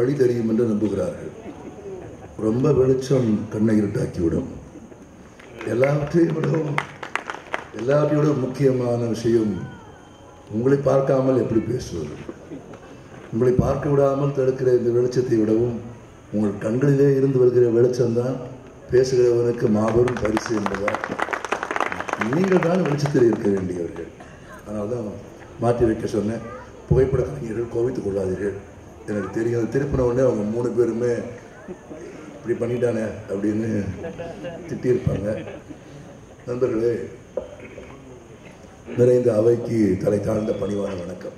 வழி தெரியும் என்று நம்புகிறார்கள் ரொம்ப வெளிச்சம் கண்ணை இருட்டாக்கிவிடும் எல்லாவற்றையும் விடவும் எல்லாவற்றையும் விட முக்கியமான விஷயம் உங்களை பார்க்காமல் எப்படி பேசுவது உங்களை பார்க்க விடாமல் தடுக்கிற இந்த வெளிச்சத்தை விடவும் உங்கள் கண்களிலே இருந்து வருகிற வெளிச்சம்தான் பேசுகிறவனுக்கு மாபெரும் பரிசு என்பதால் நீங்கள் தான் வெளிச்சத்தில் இருக்க வேண்டியவர்கள் அதனால தான் மாற்றி வைக்க சொன்னேன் புகைப்பட கலைஞர்கள் கோவித்துக் கொள்ளாதீர்கள் எனக்கு தெரியும் அது திருப்பின உடனே அவங்க மூணு பேருமே இப்படி பண்ணிட்டானே அப்படின்னு திட்டியிருப்பாங்க நண்பர்களே நிறைந்த அவைக்கு தலை தாழ்ந்த பணிவான வணக்கம்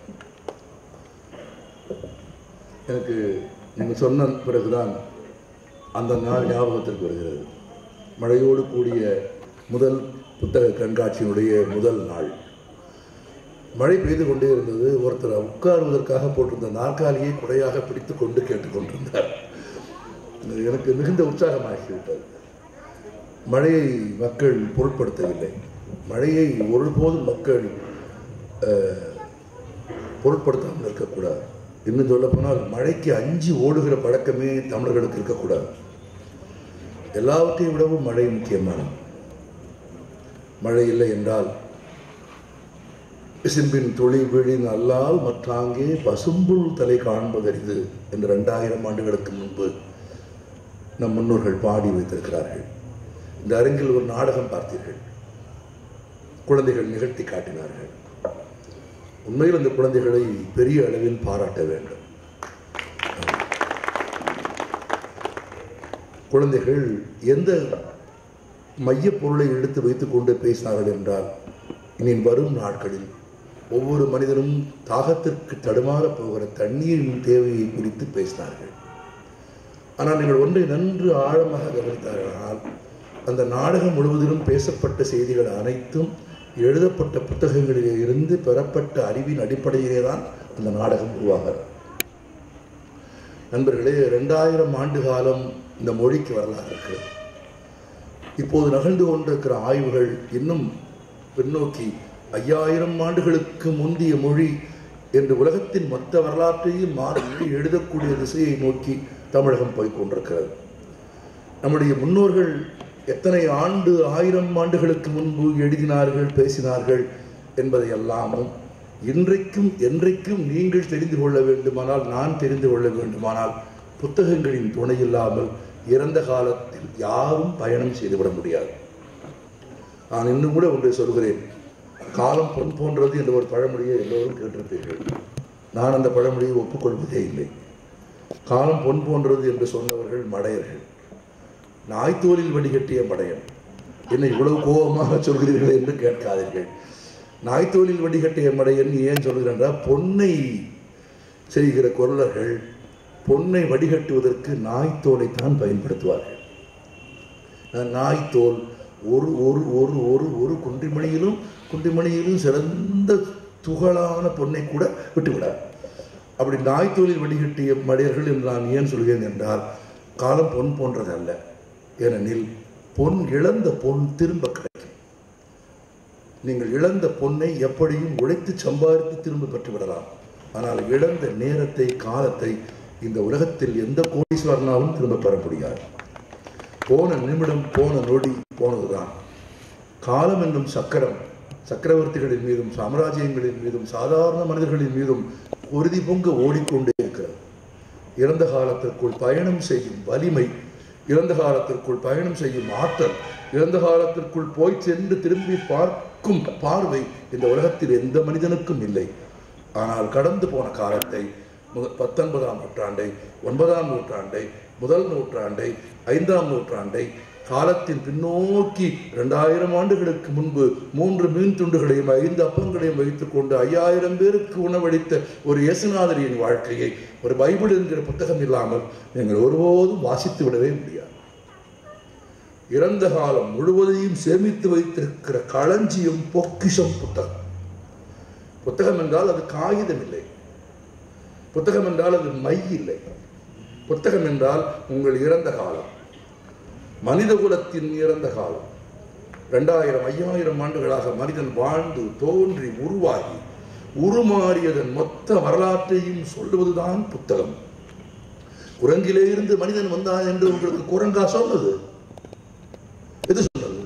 எனக்கு நீங்கள் சொன்ன பிறகுதான் அந்த நாள் ஞாபகத்திற்கு வருகிறது மழையோடு கூடிய முதல் புத்தக கண்காட்சியினுடைய முதல் நாள் மழை பெய்து கொண்டே இருந்தது ஒருத்தர் உட்காருவதற்காக போட்டிருந்த நாற்காலியை குறையாக பிடித்து கொண்டு கேட்டுக்கொண்டிருந்தார் இது எனக்கு மிகுந்த உற்சாகமாகிவிட்டது மழையை மக்கள் பொருட்படுத்தவில்லை மழையை ஒருபோதும் மக்கள் அஹ், பொருட்படுத்தாமல் இருக்கக்கூடாது இன்னும் சொல்லப்போனால் மழைக்கு அஞ்சு ஓடுகிற பழக்கமே தமிழர்களுக்கு இருக்கக்கூடாது எல்லாவற்றையும் விடவும் மழை முக்கியமானது மழை இல்லை என்றால் சிம்பின் துளி விழின் அல்லால் மற்றாங்கே பசும்புல் தலை காண்பதறிது என்று ரெண்டாயிரம் ஆண்டுகளுக்கு முன்பு நம் முன்னோர்கள் பாடி வைத்திருக்கிறார்கள் இந்த அரங்கில் ஒரு நாடகம் பார்த்தீர்கள் குழந்தைகள் நிகழ்த்தி காட்டினார்கள் உண்மையில் அந்த குழந்தைகளை பெரிய அளவில் பாராட்ட வேண்டும் குழந்தைகள் எந்த மையப் பொருளை எடுத்து வைத்துக் கொண்டு பேசினார்கள் என்றால் இனி வரும் நாட்களில் ஒவ்வொரு மனிதனும் தாகத்திற்கு தடுமாற போகிற தண்ணீரின் தேவையை குறித்து பேசினார்கள் ஆனால் நீங்கள் ஒன்றை நன்று ஆழமாக கவனித்தார்களால் அந்த நாடகம் முழுவதிலும் பேசப்பட்ட செய்திகள் அனைத்தும் எழுதப்பட்ட புத்தகங்களிலே இருந்து பெறப்பட்ட அறிவின் அடிப்படையிலே தான் அந்த நாடகம் உருவாகிறது நண்பர்களே ரெண்டாயிரம் ஆண்டு காலம் இந்த மொழிக்கு வரலாறு இருக்கிறது இப்போது நகர்ந்து கொண்டிருக்கிற ஆய்வுகள் இன்னும் பின்னோக்கி ஐயாயிரம் ஆண்டுகளுக்கு முந்திய மொழி என்று உலகத்தின் மொத்த வரலாற்றையும் மாற்றி எழுதக்கூடிய திசையை நோக்கி தமிழகம் போய்க் கொண்டிருக்கிறது நம்முடைய முன்னோர்கள் எத்தனை ஆண்டு ஆயிரம் ஆண்டுகளுக்கு முன்பு எழுதினார்கள் பேசினார்கள் என்பதை எல்லாமும் இன்றைக்கும் என்றைக்கும் நீங்கள் தெரிந்து கொள்ள வேண்டுமானால் நான் தெரிந்து கொள்ள வேண்டுமானால் புத்தகங்களின் துணை இல்லாமல் இறந்த காலத்தில் யாரும் பயணம் செய்துவிட முடியாது நான் இன்னும் கூட ஒன்றை சொல்கிறேன் காலம் பொன் போன்றது என்ற ஒரு பழமொழியை எல்லோரும் கேட்டிருப்பீர்கள் நான் அந்த பழமொழியை ஒப்புக்கொள்வதே இல்லை காலம் பொன் போன்றது என்று சொன்னவர்கள் மடையர்கள் நாய்த்தோலில் வடிகட்டிய மடையன் என்ன இவ்வளவு கோபமாக சொல்கிறீர்கள் என்று கேட்காதீர்கள் நாய்த்தோலில் வடிகட்டிய மடையன் ஏன் சொல்கிறேன் என்றால் பொன்னை செய்கிற கொல்லர்கள் பொன்னை வடிகட்டுவதற்கு நாய்த்தோலைத்தான் பயன்படுத்துவார்கள் நான் நாய்த்தோல் ஒரு ஒரு ஒரு ஒரு ஒரு குன்றிமணியிலும் குன்றிமணியிலும் சிறந்த துகளான பொன்னை கூட விட்டுவிடார் அப்படி நாய்த்தோலில் வடிகட்டிய மடையர்கள் என்று நான் ஏன் சொல்கிறேன் என்றால் காலம் பொன் போன்றதல்ல ஏனெனில் பொன் இழந்த பொன் திரும்ப கிடைக்கும் நீங்கள் இழந்த பொன்னை எப்படியும் உழைத்து சம்பாதித்து திரும்ப பெற்றுவிடலாம் ஆனால் இழந்த நேரத்தை காலத்தை இந்த உலகத்தில் எந்த கோடீஸ்வரனாலும் திரும்ப பெற முடியாது போன நிமிடம் போன நொடி போனதுதான் காலம் என்னும் சக்கரம் சக்கரவர்த்திகளின் மீதும் சாம்ராஜ்யங்களின் மீதும் சாதாரண மனிதர்களின் மீதும் உறுதி பொங்க ஓடிக்கொண்டே இருக்கிறது இறந்த காலத்திற்குள் பயணம் செய்யும் வலிமை இறந்த காலத்திற்குள் பயணம் செய்யும் ஆற்றல் இறந்த காலத்திற்குள் போய் சென்று திரும்பி பார்க்கும் பார்வை இந்த உலகத்தில் எந்த மனிதனுக்கும் இல்லை ஆனால் கடந்து போன காலத்தை முத- பத்தொன்பதாம் நூற்றாண்டை ஒன்பதாம் நூற்றாண்டை முதல் நூற்றாண்டை ஐந்தாம் நூற்றாண்டை காலத்தின் பின்னோக்கி இரண்டாயிரம் ஆண்டுகளுக்கு முன்பு மூன்று மீன் துண்டுகளையும் ஐந்து அப்பங்களையும் வைத்துக் கொண்டு ஐயாயிரம் பேருக்கு உணவளித்த ஒரு இயேசுநாதரியின் வாழ்க்கையை ஒரு பைபிள் என்கிற புத்தகம் இல்லாமல் நீங்கள் ஒருபோதும் வாசித்து விடவே முடியாது இறந்த காலம் முழுவதையும் சேமித்து வைத்திருக்கிற களஞ்சியம் பொக்கிஷம் புத்தகம் புத்தகம் என்றால் அது காகிதம் இல்லை புத்தகம் என்றால் அது மை இல்லை புத்தகம் என்றால் உங்கள் இறந்த காலம் மனித குலத்தின் இறந்த காலம் ரெண்டாயிரம் ஐயாயிரம் ஆண்டுகளாக மனிதன் வாழ்ந்து தோன்றி உருவாகி உருமாறியதன் மொத்த வரலாற்றையும் சொல்லுவதுதான் புத்தகம் குரங்கிலே இருந்து மனிதன் வந்தான் என்று உங்களுக்கு குரங்கா சொன்னது எது சொன்னது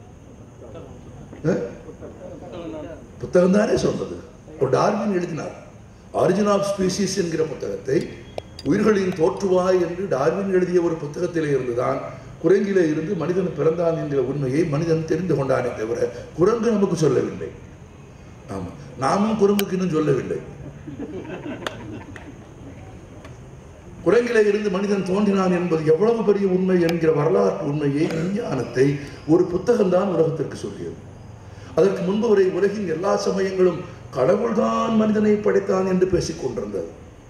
புத்தகம் தானே சொன்னது ஒரு டார்வின் எழுதினார் ஆரிஜின் ஆஃப் ஸ்பீசிஸ் என்கிற புத்தகத்தை உயிர்களின் தோற்றுவாய் என்று டார்வின் எழுதிய ஒரு புத்தகத்திலே இருந்துதான் குரங்கிலே இருந்து மனிதன் பிறந்தான் என்கிற உண்மையை மனிதன் தெரிந்து கொண்டானே தவிர குரங்கு நமக்கு சொல்லவில்லை ஆமா நாமும் குரங்குக்கு இன்னும் சொல்லவில்லை குரங்கிலே இருந்து மனிதன் தோன்றினான் என்பது எவ்வளவு பெரிய உண்மை என்கிற வரலாற்று உண்மையை விஞ்ஞானத்தை ஒரு புத்தகம்தான் உலகத்திற்கு சொல்லியது அதற்கு முன்பு வரை உலகின் எல்லா சமயங்களும் கடவுள்தான் மனிதனை படைத்தான் என்று பேசிக் கொண்டிருந்தது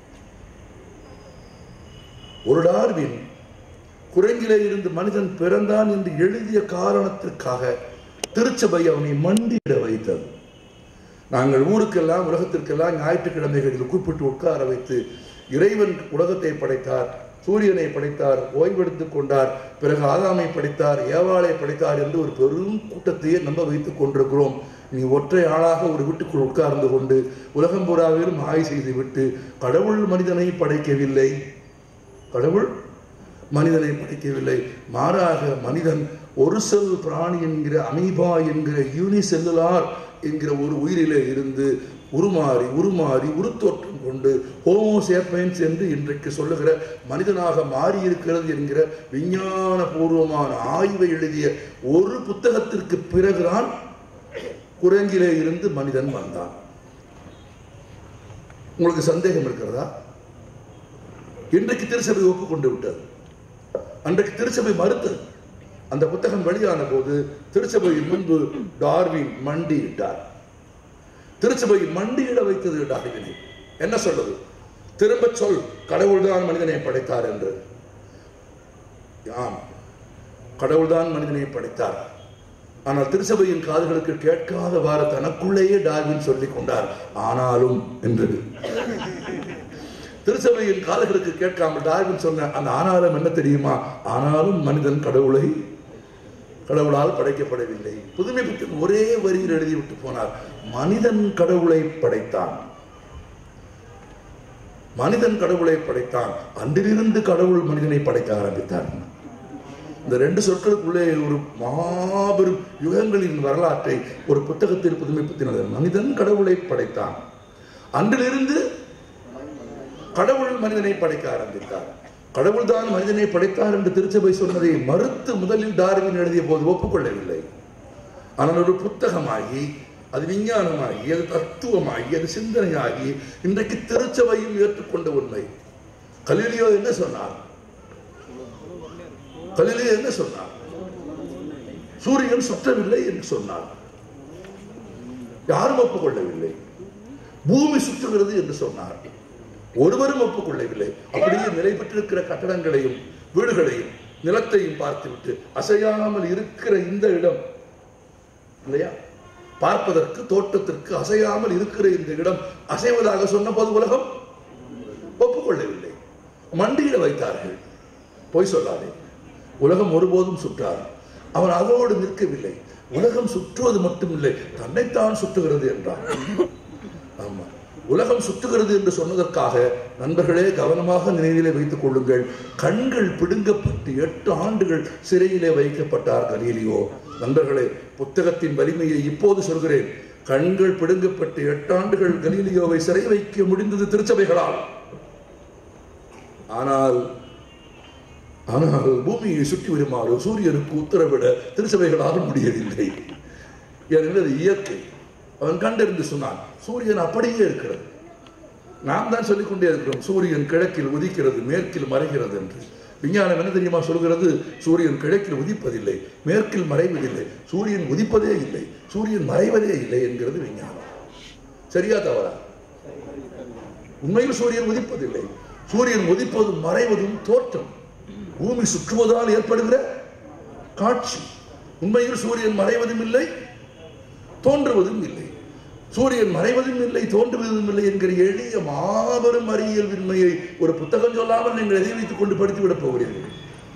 ஒரு டார்வின் குரங்கிலே இருந்து மனிதன் பிறந்தான் என்று எழுதிய காரணத்திற்காக திருச்சபை அவனை மண்டியிட வைத்தது நாங்கள் ஊருக்கெல்லாம் உலகத்திற்கெல்லாம் ஞாயிற்றுக்கிழமைகளில் கூப்பிட்டு உட்கார வைத்து இறைவன் உலகத்தை படைத்தார் சூரியனை படைத்தார் ஓய்வெடுத்துக் கொண்டார் பிறகு ஆதாமை படைத்தார் ஏவாளை படைத்தார் என்று ஒரு பெரும் கூட்டத்தையே நம்ப வைத்துக் கொண்டிருக்கிறோம் நீ ஒற்றை ஆளாக ஒரு வீட்டுக்குள் உட்கார்ந்து கொண்டு உலகம் பூராவிலும் ஆய் செய்து விட்டு கடவுள் மனிதனை படைக்கவில்லை கடவுள் மனிதனை படைக்கவில்லை மாறாக மனிதன் ஒரு செல் பிராணி என்கிற அமீபா என்கிற யூனிசெல்லுலார் என்கிற ஒரு உயிரிலே இருந்து உருமாறி உருமாறி உருத்தோற்றம் கொண்டு ஹோமோசேப்பைன்ஸ் என்று இன்றைக்கு சொல்லுகிற மனிதனாக மாறி இருக்கிறது என்கிற விஞ்ஞான பூர்வமான ஆய்வை எழுதிய ஒரு புத்தகத்திற்கு பிறகுதான் குரங்கிலே இருந்து மனிதன் வந்தான் உங்களுக்கு சந்தேகம் இருக்கிறதா இன்றைக்கு திருச்சபை ஒப்புக்கொண்டு விட்டது அன்றைக்கு திருச்சபை மறுத்தது அந்த புத்தகம் வெளியான போது திருச்சபையின் முன்பு டார்வின் மண்டியிட்டார் திருச்சபை மண்டியிட வைத்தது டார்வினை என்ன சொல்றது திரும்ப சொல் கடவுள்தான் மனிதனை படைத்தார் என்று ஆம் கடவுள்தான் மனிதனை படைத்தார் ஆனால் திருச்சபையின் காதுகளுக்கு கேட்காதவாறு தனக்குள்ளேயே டார்வின் சொல்லிக் கொண்டார் ஆனாலும் என்று திருச்சபையின் காதுகளுக்கு கேட்காமல் டார்வின் சொன்ன அந்த ஆனாலும் என்ன தெரியுமா ஆனாலும் மனிதன் கடவுளை கடவுளால் படைக்கப்படவில்லை புதுமை புத்தகம் ஒரே வரியில் எழுதிவிட்டு போனார் மனிதன் கடவுளை படைத்தான் மனிதன் கடவுளை படைத்தான் அன்றிலிருந்து கடவுள் மனிதனை படைக்க ஆரம்பித்தார் இந்த ரெண்டு சொற்களுக்குள்ளே ஒரு மாபெரும் யுகங்களின் வரலாற்றை ஒரு புத்தகத்தில் புதுமைப்படுத்தினது மனிதன் கடவுளை படைத்தான் அன்றிலிருந்து கடவுள் மனிதனை படைக்க ஆரம்பித்தார் கடவுள் தான் மனிதனை படைத்தார் என்று திருச்சபை சொன்னதை மறுத்து முதலில் டார்வின் எழுதிய போது ஒப்புக்கொள்ளவில்லை ஆனால் ஒரு புத்தகமாகி அது விஞ்ஞானமாகி அது தத்துவமாகி அது சிந்தனையாகி இன்றைக்கு திருச்சபையும் ஏற்றுக்கொண்ட உண்மை கலிலியோ என்ன சொன்னார் கலிலியோ என்ன சொன்னார் சூரியன் சுற்றவில்லை என்று சொன்னார் யாரும் ஒப்புக்கொள்ளவில்லை பூமி சுற்றுகிறது என்று சொன்னார் ஒருவரும் ஒப்புக்கொள்ளவில்லை அப்படியே நிலை பெற்றிருக்கிற கட்டடங்களையும் வீடுகளையும் நிலத்தையும் பார்த்துவிட்டு அசையாமல் இருக்கிற இந்த இடம் இல்லையா பார்ப்பதற்கு தோட்டத்திற்கு அசையாமல் இருக்கிற இந்த இடம் அசைவதாக சொன்ன போது உலகம் ஒப்புக்கொள்ளவில்லை மண்டியிட வைத்தார்கள் பொய் சொல்லாதே உலகம் ஒருபோதும் சுற்றார் அவன் அதோடு நிற்கவில்லை உலகம் சுற்றுவது மட்டுமில்லை தன்னைத்தான் சுற்றுகிறது என்றார் ஆமா உலகம் சுற்றுகிறது என்று சொன்னதற்காக நண்பர்களே கவனமாக நினைவிலே வைத்துக் கொள்ளுங்கள் கண்கள் பிடுங்கப்பட்டு எட்டு ஆண்டுகள் சிறையிலே வைக்கப்பட்டார் கலீலியோ நண்பர்களே புத்தகத்தின் வலிமையை இப்போது சொல்கிறேன் கண்கள் பிடுங்கப்பட்டு எட்டு ஆண்டுகள் கலீலியோவை சிறை வைக்க முடிந்தது திருச்சபைகளால் ஆனால் ஆனால் பூமியை சுற்றி வருமாறு சூரியனுக்கு உத்தரவிட திருச்சபைகளால் முடியவில்லை ஏனெனில் அது இயற்கை அவன் கண்டறிந்து சொன்னான் சூரியன் அப்படியே இருக்கிறது நாம் தான் சொல்லிக்கொண்டே இருக்கிறோம் சூரியன் கிழக்கில் உதிக்கிறது மேற்கில் மறைகிறது என்று விஞ்ஞானம் என்ன தெரியுமா சொல்கிறது சூரியன் கிழக்கில் உதிப்பதில்லை மேற்கில் மறைவதில்லை சூரியன் உதிப்பதே இல்லை சூரியன் மறைவதே இல்லை என்கிறது விஞ்ஞானம் சரியா தவறா உண்மையில் சூரியன் உதிப்பதில்லை சூரியன் உதிப்பதும் மறைவதும் தோற்றம் பூமி சுற்றுவதால் ஏற்படுகிற காட்சி உண்மையில் சூரியன் மறைவதும் இல்லை தோன்றுவதும் இல்லை சூரியன் மறைவதும் இல்லை தோன்றுவதும் இல்லை என்கிற எளிய மாபெரும் அறிவியல் விண்மையை ஒரு புத்தகம் சொல்லாமல் நீங்கள் எதை வைத்துக் கொண்டு படித்து விடப் போகிறீர்கள்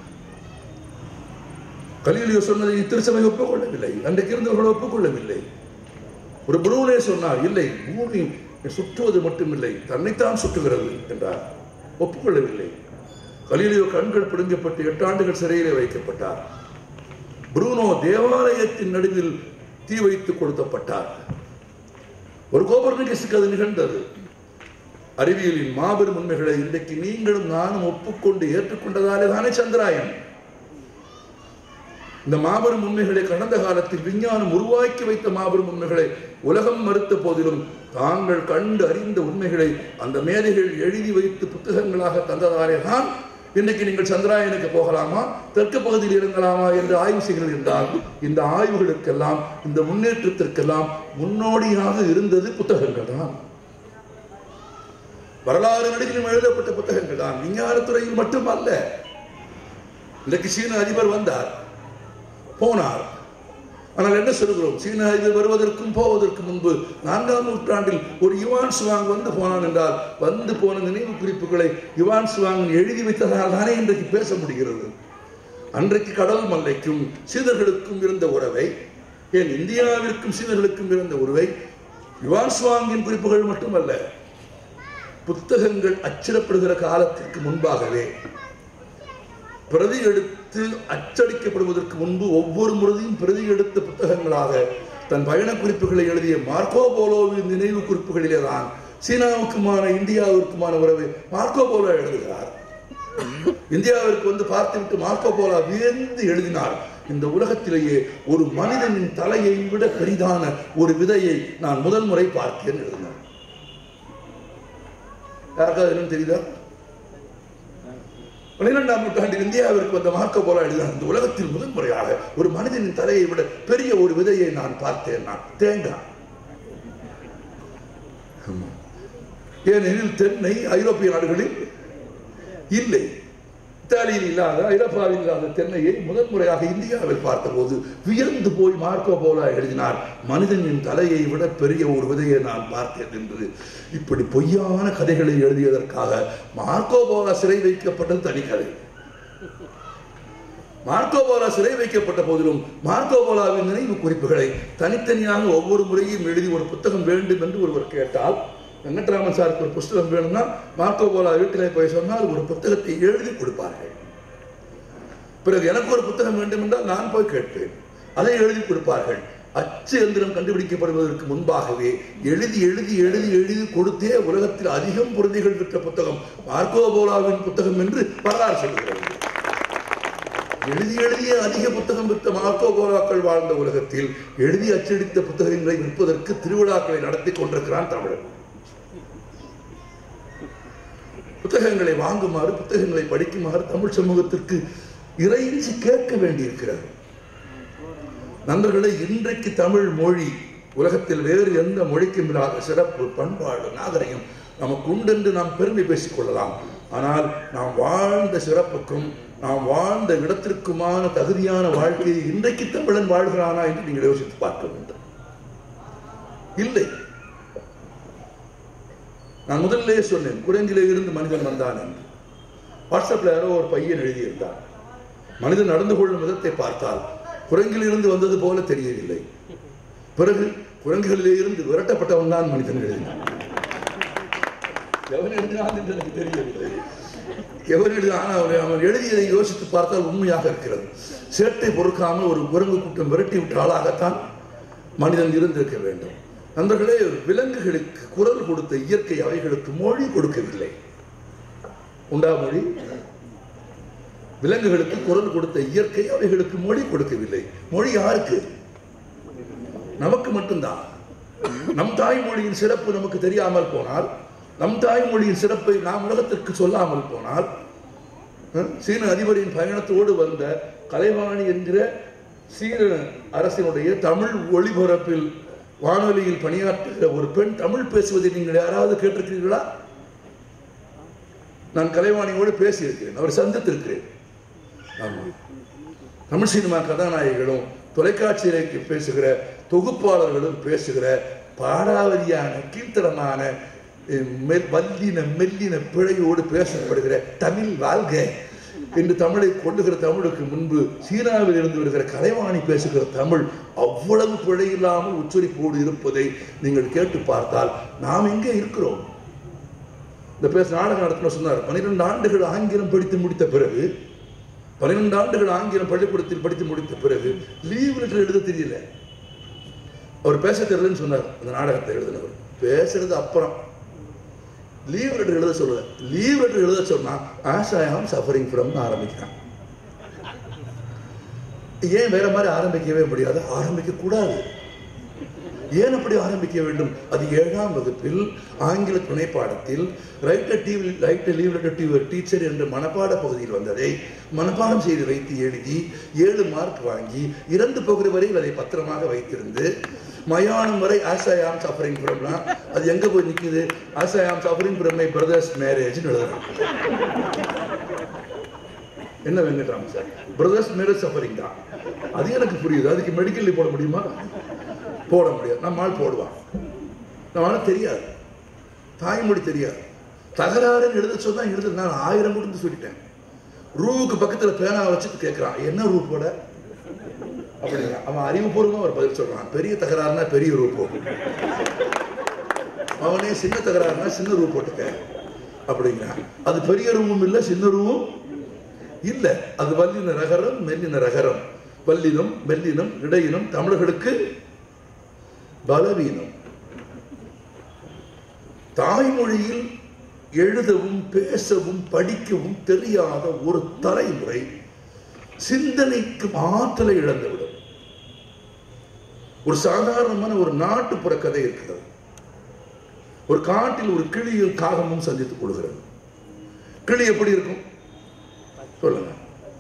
கலீலியோ சொன்னதை திருச்சபை ஒப்புக்கொள்ளவில்லை அன்றைக்கு இருந்தவர்கள் ஒப்புக்கொள்ளவில்லை ஒரு புரூனே சொன்னார் இல்லை பூமி சுற்றுவது மட்டுமில்லை தன்னைத்தான் சுற்றுகிறது என்றார் ஒப்புக்கொள்ளவில்லை கலீலியோ கண்கள் பிடுங்கப்பட்டு எட்டு ஆண்டுகள் சிறையிலே வைக்கப்பட்டார் புரூனோ தேவாலயத்தின் நடுவில் தீ வைத்து கொடுத்தப்பட்டார் ஒரு கோபர்னிகஸுக்கு அது நிகழ்ந்தது அறிவியலின் மாபெரும் உண்மைகளை இன்றைக்கு நீங்களும் நானும் ஒப்புக்கொண்டு ஏற்றுக்கொண்டதாலே தானே சந்திராயன் இந்த மாபெரும் உண்மைகளை கடந்த காலத்தில் விஞ்ஞானம் உருவாக்கி வைத்த மாபெரும் உண்மைகளை உலகம் மறுத்த போதிலும் தாங்கள் கண்டு அறிந்த உண்மைகளை அந்த மேதைகள் எழுதி வைத்து புத்தகங்களாக தந்ததாலே தான் இன்றைக்கு நீங்கள் சந்திராயனுக்கு போகலாமா தெற்கு பகுதியில் இறங்கலாமா என்று ஆய்வு செய்கிறீர்கள் என்றால் இந்த ஆய்வுகளுக்கெல்லாம் இந்த முன்னேற்றத்திற்கெல்லாம் முன்னோடியாக இருந்தது புத்தகங்கள் தான் வரலாறு நடிகளும் எழுதப்பட்ட புத்தகங்கள் தான் விஞ்ஞானத்துறையில் மட்டுமல்ல இன்றைக்கு சீன அதிபர் வந்தார் போனார் ஆனால் என்ன சொல்கிறோம் சீன அதிபர் வருவதற்கும் போவதற்கு முன்பு நான்காம் நூற்றாண்டில் ஒரு யுவான் சுவாங் வந்து போனான் என்றால் வந்து போன நினைவு குறிப்புகளை யுவான் சுவாங் எழுதி வைத்ததால் தானே இன்றைக்கு பேச முடிகிறது அன்றைக்கு கடல் மல்லைக்கும் சீனர்களுக்கும் இருந்த உறவை ஏன் இந்தியாவிற்கும் சீனர்களுக்கும் இருந்த உறவை யுவான் சுவாங்கின் குறிப்புகள் மட்டுமல்ல புத்தகங்கள் அச்சிடப்படுகிற காலத்திற்கு முன்பாகவே பிரதி எடுத்து அச்சடிக்கப்படுவதற்கு முன்பு ஒவ்வொரு முறையும் பிரதி எடுத்த புத்தகங்களாக தன் பயண குறிப்புகளை எழுதிய மார்க்கோ போலோவின் நினைவு குறிப்புகளிலே தான் சீனாவுக்குமான இந்தியாவிற்குமான உறவை மார்க்கோ போலோ எழுதுகிறார் இந்தியாவிற்கு வந்து பார்த்துவிட்டு மார்க்கோ போலோ வியந்து எழுதினார் இந்த உலகத்திலேயே ஒரு மனிதனின் தலையை விட பெரிதான ஒரு விதையை நான் முதல் முறை பார்த்தேன் எழுதினார் யாருக்காவது என்னன்னு தெரியுதா பன்னிரெண்டாம் நூற்றாண்டில் இந்தியாவிற்கு வந்த மார்க்க போல எழுதினார் இந்த உலகத்தில் முதல் முறையாக ஒரு மனிதனின் தலையை விட பெரிய ஒரு விதையை நான் பார்த்தேன் நான் தேங்காய் ஆமா. ஏனெனில் தென்னை ஐரோப்பிய நாடுகளில் இல்லை இத்தாலியில் இல்லாத ஐரோப்பாவில் இல்லாத தென்னையை முதல் முறையாக இந்தியாவில் பார்த்தபோது வியந்து போய் மார்க்கோ போலா எழுதினார் மனிதனின் தலையை விட பெரிய ஒரு விதையை நான் பார்த்தேன் என்று இப்படி பொய்யான கதைகளை எழுதியதற்காக மார்க்கோ போலா சிறை வைக்கப்பட்டது தனி கதை மார்க்கோ போலா சிறை வைக்கப்பட்ட போதிலும் மார்க்கோ போலாவின் நினைவு குறிப்புகளை தனித்தனியாக ஒவ்வொரு முறையும் எழுதி ஒரு புத்தகம் வேண்டும் என்று ஒருவர் கேட்டால் வெங்கட்ராமன் சாருக்கு ஒரு புத்தகம் வேணும்னா மார்க்கோ போலா வீட்டிலே போய் சொன்னால் ஒரு புத்தகத்தை எழுதி கொடுப்பார்கள் பிறகு எனக்கு ஒரு புத்தகம் வேண்டும் என்றால் நான் போய் கேட்பேன் அதை எழுதி கொடுப்பார்கள் அச்சு எந்திரம் கண்டுபிடிக்கப்படுவதற்கு முன்பாகவே எழுதி எழுதி எழுதி எழுதி கொடுத்தே உலகத்தில் அதிகம் பிரதிகள் விற்ற புத்தகம் மார்க்கோ போலாவின் புத்தகம் என்று வரலாறு சொல்கிறது எழுதி எழுதிய அதிக புத்தகம் விற்ற மார்க்கோ போலாக்கள் வாழ்ந்த உலகத்தில் எழுதி அச்சடித்த புத்தகங்களை விற்பதற்கு திருவிழாக்களை நடத்தி கொண்டிருக்கிறான் தமிழன் புத்தகங்களை வாங்குமாறு புத்தகங்களை படிக்குமாறு தமிழ் சமூகத்திற்கு இறைஞ்சி கேட்க வேண்டியிருக்கிறது நண்பர்களே இன்றைக்கு தமிழ் மொழி உலகத்தில் வேறு எந்த மொழிக்கும் இல்லாத சிறப்பு பண்பாடு நாகரிகம் நமக்கு உண்டென்று நாம் பெருமை பேசிக் கொள்ளலாம் ஆனால் நாம் வாழ்ந்த சிறப்புக்கும் நாம் வாழ்ந்த இடத்திற்குமான தகுதியான வாழ்க்கையை இன்றைக்கு தமிழன் வாழ்கிறானா என்று நீங்கள் யோசித்து பார்க்க வேண்டும் இல்லை நான் முதல்ல சொன்னேன் குரங்கிலே இருந்து மனிதன் வந்தான் என்று வாட்ஸ்அப்ல யாரோ ஒரு பையன் எழுதியிருந்தார் மனிதன் நடந்து கொள்ளும் விதத்தை பார்த்தால் குரங்கில் இருந்து வந்தது போல தெரியவில்லை பிறகு குரங்குகளிலே இருந்து விரட்டப்பட்டவன் தான் மனிதன் எழுதினான் எவன் எழுதினான் என்று எனக்கு தெரியவில்லை எவன் எழுதினான் அவன் அவன் எழுதியதை யோசித்து பார்த்தால் உண்மையாக இருக்கிறது சேட்டை பொறுக்காமல் ஒரு குரங்கு கூட்டம் விரட்டி விட்ட ஆளாகத்தான் மனிதன் இருந்திருக்க வேண்டும் நண்பர்களே விலங்குகளுக்கு குரல் கொடுத்த இயற்கை அவைகளுக்கு மொழி கொடுக்கவில்லை உண்டா மொழி விலங்குகளுக்கு குரல் கொடுத்த இயற்கை அவைகளுக்கு மொழி கொடுக்கவில்லை மொழி யாருக்கு நமக்கு மட்டும்தான் நம் தாய்மொழியின் சிறப்பு நமக்கு தெரியாமல் போனால் நம் தாய்மொழியின் சிறப்பை நாம் உலகத்திற்கு சொல்லாமல் போனால் அஹ், சீன அதிபரின் பயணத்தோடு வந்த கலைவாணி என்கிற சீன அரசினுடைய தமிழ் ஒளிபரப்பில் வானொலியில் பணியாற்றுகிற ஒரு பெண் தமிழ் பேசுவதை நீங்கள் யாராவது கேட்டிருக்கிறீர்களா நான் கலைவாணியோடு பேசியிருக்கிறேன் அவர் சந்தித்திருக்கிறேன் ஆமா தமிழ் சினிமா கதாநாயகிகளும் தொலைக்காட்சியிലേക്ക് பேசுகிற தொகுப்பாளர்களும் பேசுகிற பாடாவதியான கீர்த்தனமான அஹ், மெல்- வல்லின மெல்லின பிழையோடு பேசப்படுகிற தமிழ் வாழ்க என்று தமிழை கொள்ளுகிற தமிழுக்கு முன்பு சீனாவில் இருந்து வருகிற கலைவாணி பேசுகிற தமிழ் அவ்வளவு பிழை இல்லாமல் உச்சரிப்போடு இருப்பதை நீங்கள் கேட்டு பார்த்தால் நாம் எங்கே இருக்கிறோம் இந்த பேச நாடகம் நடத்தின சொன்னார் பன்னிரெண்டு ஆண்டுகள் ஆங்கிலம் படித்து முடித்த பிறகு பன்னிரெண்டு ஆண்டுகள் ஆங்கிலம் பள்ளிக்கூடத்தில் படித்து முடித்த பிறகு லீவ் லெட்டர் எழுத தெரியல அவர் பேச தெரியலன்னு சொன்னார் அந்த நாடகத்தை எழுதினவர் பேசுறது அப்புறம் லீவ் லெட்டர் எழுத சொல்லல லீவ் லெட்டர் எழுத சொன்னா as I am suffering from ஆரம்பிக்கிறான் ஏன் வேற மாதிரி ஆரம்பிக்கவே முடியாது ஆரம்பிக்க கூடாது ஏன் அப்படி ஆரம்பிக்க வேண்டும் அது ஏழாம் வகுப்பில் ஆங்கில துணை பாடத்தில் write TV write leave letter to teacher என்ற மனப்பாட பகுதியில் வந்ததை மனப்பாடம் செய்து வைத்து எழுதி ஏழு மார்க் வாங்கி இறந்து போகிற வரையில் அதை பத்திரமாக வைத்திருந்து மயானம் வரை ஆஸ் ஐ ஆம் சஃபரிங் ஃப்ரம்னா அது எங்க போய் நிக்குது as I am suffering from my brother's மேரேஜ்னு எழுதுறான் என்ன Venkatraman sir brother's marriage suffering தான் அது எனக்கு புரியுது அதுக்கு மெடிக்கல் போட முடியுமா போட முடியாது நம்ம ஆள் போடுவான் நம்ம ஆள் தெரியாது தாய்மொழி தெரியாது தகராறுன்னு எழுத சொன்னா எழுத நான் ஆயிரம் கொடுத்து சொல்லிட்டேன் ரூவுக்கு பக்கத்துல பேனா வச்சுட்டு கேட்கிறான் என்ன ரூ போட அப்படிங்க அவன் அறிவுபூர்வமா ஒரு பதில் சொல்றான் பெரிய தகராறுனா பெரிய ரூ போடும் அவனே சின்ன தகராறுனா சின்ன ரூ போட்டுக்க அப்படிங்கிறான் அது பெரிய ரூமும் இல்லை சின்ன ரூமும் இல்ல அது வல்லின ரகரம் மெல்லின ரகரம் வல்லினம் மெல்லினம் இடையினம் தமிழர்களுக்கு பலவீனம் தாய்மொழியில் எழுதவும் பேசவும் படிக்கவும் தெரியாத ஒரு தலைமுறை சிந்தனைக்கு ஆற்றலை இழந்துவிடும் ஒரு சாதாரணமான ஒரு நாட்டுப்புற கதை இருக்கிறது ஒரு காட்டில் ஒரு கிளியும் காகமும் சந்தித்துக் கொள்கிறது கிளி எப்படி இருக்கும் சொல்லுங்க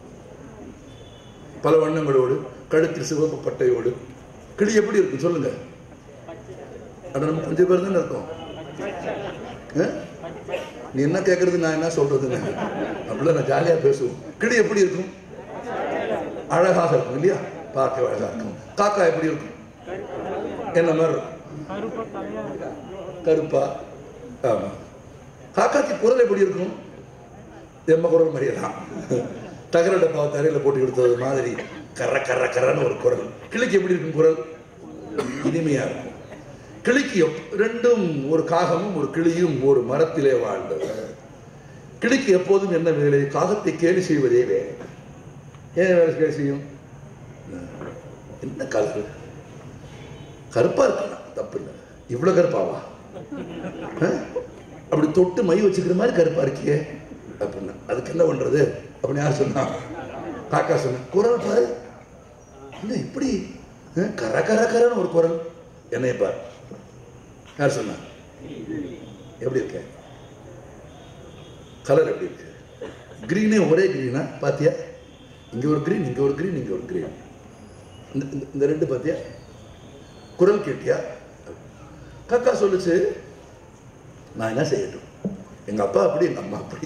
பல வண்ணங்களோடு கழுத்தில் சிவப்பு பட்டையோடு கிளி எப்படி இருக்கும் சொல்லுங்க அது நம்ம கொஞ்சம் பேர் தானே இருக்கோம் ஆ? நீ என்ன கேட்கறது நான் என்ன சொல்றதுன்னு அப்படிலாம் நான் ஜாலியா பேசுவோம் கிளி எப்படி இருக்கும் அழகாக இருக்கும் இல்லையா பார்க்க அழகா இருக்கும் காக்கா எப்படி இருக்கும் என்ன மாதிரி இருக்கும் கருப்பா ஆமா காக்காக்கு குரல் எப்படி இருக்கும் எம்ம குரல் மாதிரியே தான் தகர டப்பா தரையில போட்டு கொடுத்தது மாதிரி கர கர கரன்னு ஒரு குரல் கிளிக்கு எப்படி இருக்கும் குரல் இனிமையா இருக்கும் கிளிக்கு எப்- ரெண்டும் ஒரு காகமும் ஒரு கிளியும் ஒரு மரத்திலே வாழ்ந்தது கிளிக்கு எப்போதும் என்ன வேலை காகத்தை கேலி செய்வதே வேலை ஏன் வேலை கேலி செய்யும் என்ன கலரு கருப்பா இருக்கலாம் தப்பு இல்லை இவ்வளவு கருப்பாவா ஆ? அப்படி தொட்டு மை வச்சுக்கிற மாதிரி கருப்பா இருக்கியே அப்படின்னா அதுக்கு என்ன பண்றது அப்படின்னு யார் சொன்னா காக்கா சொன்ன குரல் பாரு என்ன இப்படி ஆ, கர கர கரன்னு ஒரு குரல் என்னைய பாரு யார் சொன்னா எப்படி இருக்க கலர் எப்படி இருக்கு கிரீனே ஒரே கிரீனா பாத்தியா இங்க ஒரு கிரீன் இங்க ஒரு கிரீன் இங்க ஒரு கிரீன் இந்த இந்த- இந்த ரெண்டு பாத்தியா குரல் கேட்டியா காக்கா சொல்லுச்சு நான் என்ன செய்யட்டும் எங்க அப்பா அப்படி எங்க அம்மா அப்படி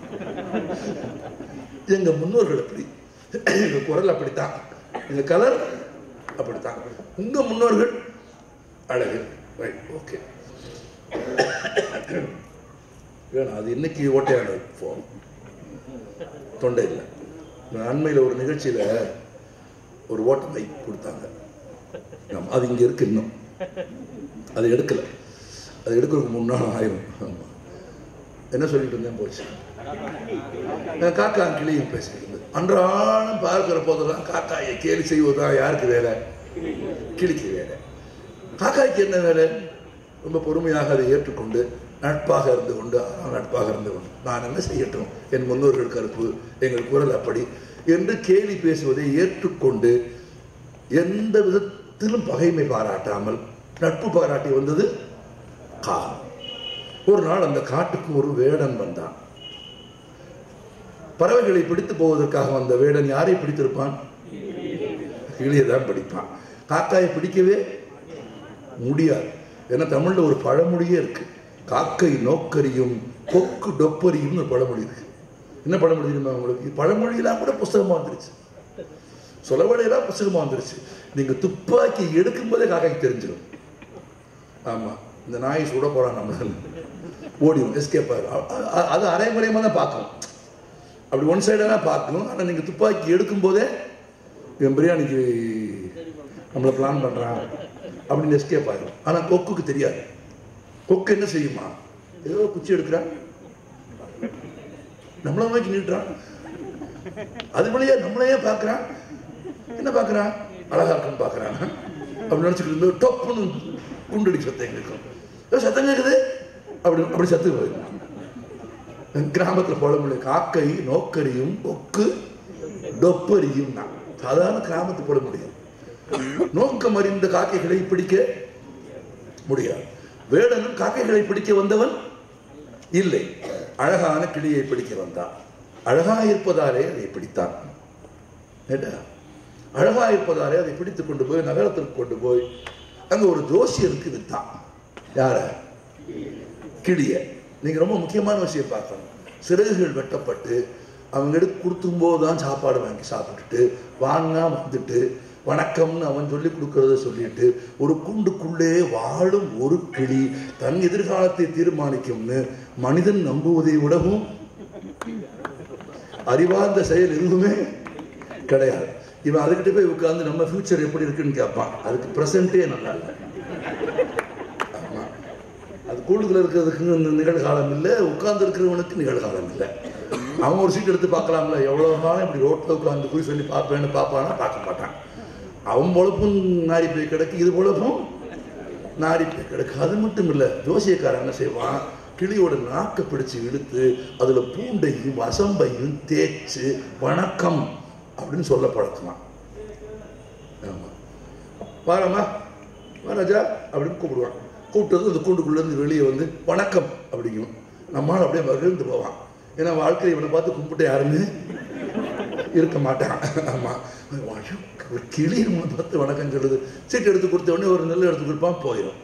எங்க முன்னோர்கள் அப்படி எங்க குரல் அப்படித்தான் எங்க கலர் அப்படித்தான் உங்க முன்னோர்கள் அழகு ரைட் ஓகே வேணாம் அது இன்னைக்கு ஓட்டையானது ஃபோன் தொண்டை இல்லை அண்மையில் ஒரு நிகழ்ச்சியில ஒரு ஓட்ட மைக் கொடுத்தாங்க ஆமா, அது இங்க இருக்கு இன்னும் அது எடுக்கல அது எடுக்கிறதுக்கு முன்னாள் ஆயிரும் ஆமா. என்ன சொல்லிட்டு இருந்தேன் போச்சு நான் காக்கா கிளியும் பேசிட்டு அன்றாடம் பார்க்கிற போதெல்லாம் காக்காயை கேலி செய்வதுதான் யாருக்கு வேலை கிளிக்கு வேலை காக்காய்க்கு என்ன வேலை ரொம்ப பொறுமையாக அதை ஏற்றுக்கொண்டு நட்பாக இருந்து கொண்டு ஆ, நட்பாக இருந்து கொண்டு நான் என்ன செய்யட்டும் என் முன்னோர்கள் கருப்பு எங்கள் குரல் அப்படி என்று கேலி பேசுவதை ஏற்றுக்கொண்டு எந்த விதத்திலும் பகைமை பாராட்டாமல் நட்பு பாராட்டி வந்தது காலம் ஒரு நாள் அந்த காட்டுக்கு ஒரு வேடன் வந்தான் பறவைகளை பிடித்து போவதற்காக வந்த வேடன் யாரை பிடித்திருப்பான் கிளியை தான் பிடிப்பான் காக்காயை பிடிக்கவே முடியாது ஏன்னா தமிழ்ல ஒரு பழமொழியே இருக்கு காக்கை நோக்கரியும் கொக்கு டொப்பரியும் ஒரு பழமொழி இருக்கு என்ன பழமொழி தெரியுமா உங்களுக்கு பழமொழியெல்லாம் கூட புஸ்தகமா வந்துருச்சு சொலவடையெல்லாம் புஸ்தகமா வந்துருச்சு நீங்க துப்பாக்கி எடுக்கும் போதே காக்காய்க்கு தெரிஞ்சிடும் ஆமா இந்த நாய் சுட போறான் நம்மள ஓடிடும் எஸ்கேப் அது அரைமுறையமா தான் பார்க்கும் அப்படி ஒன் சைடாக தான் பார்க்கும் ஆனால் நீங்கள் துப்பாக்கி எடுக்கும் போதே இவன் பிரியாணிக்கு நம்மளை பிளான் பண்ணுறான் அப்படின்னு எஸ்கேப் ஆகிடும் ஆனால் கொக்குக்கு தெரியாது கொக்கு என்ன செய்யுமா ஏதோ குச்சி எடுக்கிறான் நம்மள நோக்கி நீட்டுறான் அது வழியா நம்மளையே பார்க்கறான் என்ன பார்க்கறான் அழகா இருக்குன்னு பார்க்கறான் அப்படி நினைச்சுக்கிட்டு இருந்து டொப்புன்னு குண்டடி சத்தம் கேட்கும் ஏதோ சத்தம் கேட்குது அப்படி அப்படி சத்து போயிடும் கிராமத்துல போட முடியும் காக்கை நோக்கரியும் கொக்கு டொப்பரியும் தான் சாதாரண கிராமத்து போட முடியும் நோக்கம் அறிந்த காக்கைகளை பிடிக்க முடியாது வேடனும் காக்கைகளை பிடிக்க வந்தவன் இல்லை அழகான கிளியை பிடிக்க வந்தான் அழகா இருப்பதாலே அதை பிடித்தான் ஏண்டா? அழகா இருப்பதாலே அதை பிடித்து கொண்டு போய் நகரத்திற்கு கொண்டு போய் அங்க ஒரு ஜோசியருக்கு வித்தான் யார கிளிய நீங்க ரொம்ப முக்கியமான விஷயம் பார்க்கணும் சிறகுகள் வெட்டப்பட்டு அவங்க எடுத்து கொடுத்தும்போது தான் சாப்பாடு வாங்கி சாப்பிட்டுட்டு வாங்க வந்துட்டு வணக்கம்னு அவன் சொல்லி கொடுக்கறத சொல்லிட்டு ஒரு கூண்டுக்குள்ளே வாழும் ஒரு கிளி தன் எதிர்காலத்தை தீர்மானிக்கும்னு மனிதன் நம்புவதை விடவும் அறிவார்ந்த செயல் எதுவுமே கிடையாது இவன் அதுக்கிட்ட போய் உட்கார்ந்து நம்ம ஃபியூச்சர் எப்படி இருக்குன்னு கேட்பான் அதுக்கு ப்ரெசென்ட்டே நல்லா இல்லை ஆமா அது கூண்டுக்குள்ள இருக்கிறதுக்கு இந்த நிகழ்காலம் இல்லை உட்கார்ந்து இருக்கிறவனுக்கு நிகழ்காலம் இல்லை அவன் ஒரு சீட் எடுத்து பார்க்கலாம்ல எவ்வளோ நாளும் இப்படி ரோட்டில் உட்காந்து போய் சொல்லி பார்ப்பேன்னு பார்ப்பானா பார்க்க மாட்டான் அவன் பொழப்பும் நாரி போய் கிடக்கு இது பொழப்பும் நாரி போய் கிடக்கு அது மட்டும் இல்லை ஜோசியக்காரன் என்ன செய்வான் கிளியோட நாக்கை பிடிச்சு இழுத்து அதுல பூண்டையும் வசம்பையும் தேய்ச்சு வணக்கம் அப்படின்னு சொல்ல பழக்கலாம் ஆமா வாரம்மா வா ராஜா அப்படின்னு கூப்பிடுவான் கூப்பிட்டது அந்த கூண்டுக்குள்ளேருந்து வெளியே வந்து வணக்கம் அப்படிங்கும் நம்மளால் அப்படியே மகிழ்ந்து போவான் ஏன்னா வாழ்க்கையில் இவனை பார்த்து கும்பிட்டு யாருமே இருக்க மாட்டான் ஆமா ஐயோ, ஒரு கிளி நம்மளை பார்த்து வணக்கம் சொல்லுது சீட்டு எடுத்து கொடுத்த உடனே ஒரு நெல் எடுத்து கொடுப்பான் போயிடும்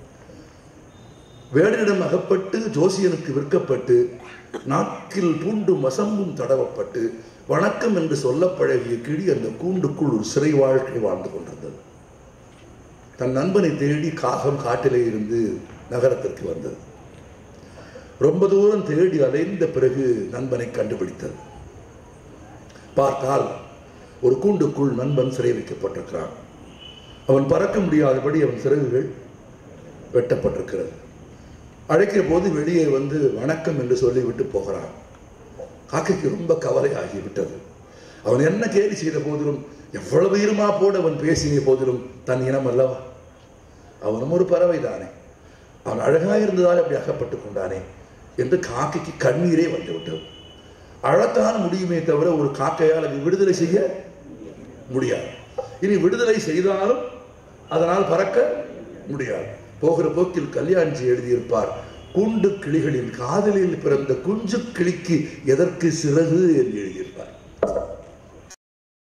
வேடனிடம் அகப்பட்டு ஜோசியனுக்கு விற்கப்பட்டு நாக்கில் பூண்டும் வசம்பும் தடவப்பட்டு வணக்கம் என்று சொல்ல பழகிய கிளி அந்த கூண்டுக்குள் ஒரு சிறை வாழ்க்கை வாழ்ந்து கொண்டிருந்தது தன் நண்பனை தேடி காகம் காட்டிலே இருந்து நகரத்திற்கு வந்தது ரொம்ப தூரம் தேடி அலைந்த பிறகு நண்பனை கண்டுபிடித்தது பார்த்தால் ஒரு கூண்டுக்குள் நண்பன் சிறை வைக்கப்பட்டிருக்கிறான் அவன் பறக்க முடியாதபடி அவன் சிறகுகள் வெட்டப்பட்டிருக்கிறது அழைக்கிற போது வெளியே வந்து வணக்கம் என்று சொல்லிவிட்டு போகிறான் காக்கைக்கு ரொம்ப கவலை ஆகிவிட்டது அவன் என்ன கேலி செய்த போதிலும் எவ்வளவு இருமா போடு அவன் பேசிய போதிலும் தன் இனம் அல்லவா அவனும் ஒரு பறவை தானே அவன் அழகா இருந்ததால் அப்படி அகப்பட்டு கொண்டானே என்று காக்கைக்கு கண்ணீரே வந்து விட்டது அழத்தான் முடியுமே தவிர ஒரு காக்கையால் அதை விடுதலை செய்ய முடியாது இனி விடுதலை செய்தாலும் அதனால் பறக்க முடியாது போகிற போக்கில் கல்யாண்ஜி எழுதியிருப்பார் கூண்டு கிளிகளின் காதலில் பிறந்த குஞ்சு கிளிக்கு எதற்கு சிறகு என்று